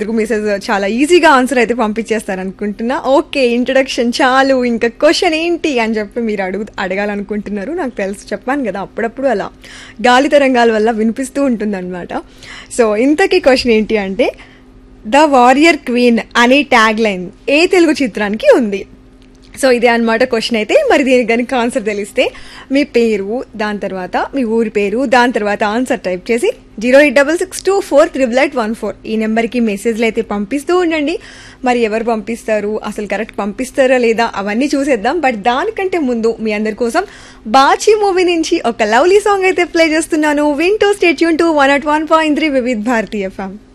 Telugu message చాలా ఈజీగా answer అయితే పంపించేస్తారు అనుకుంటున్నా ఓకే ఇంట్రడక్షన్ చాలు ఇంకా క్వశ్చన్ ఏంటి అని చెప్పి మీరు అడుగు అడగాలనుకుంటున్నారు నాకు తెలుసు చెప్పాను కదా అప్పుడప్పుడు అలా గాలి తరంగాల వల్ల వినిపిస్తూ ఉంటుందన్నమాట సో ఇంతకీ క్వశ్చన్ ఏంటి అంటే ద వారియర్ క్వీన్ అనే ట్యాగ్ లైన్ ఏ తెలుగు చిత్రానికి ఉంది సో ఇదే అనమాట క్వశ్చన్ అయితే మరి దీనికి కనుక ఆన్సర్ తెలిస్తే మీ పేరు దాని తర్వాత మీ ఊరి పేరు దాని తర్వాత ఆన్సర్ టైప్ చేసి zero eight double six two four triple eight one four ఈ నెంబర్కి మెసేజ్లు అయితే పంపిస్తూ ఉండండి మరి ఎవరు పంపిస్తారు అసలు కరెక్ట్ పంపిస్తారా లేదా అవన్నీ చూసేద్దాం బట్ దానికంటే ముందు మీ అందరి కోసం బాచి మూవీ నుంచి ఒక లవ్లీ సాంగ్ అయితే ప్లే చేస్తున్నాను వింటూ stay tuned to one at one point three Vividh Bharatiya FM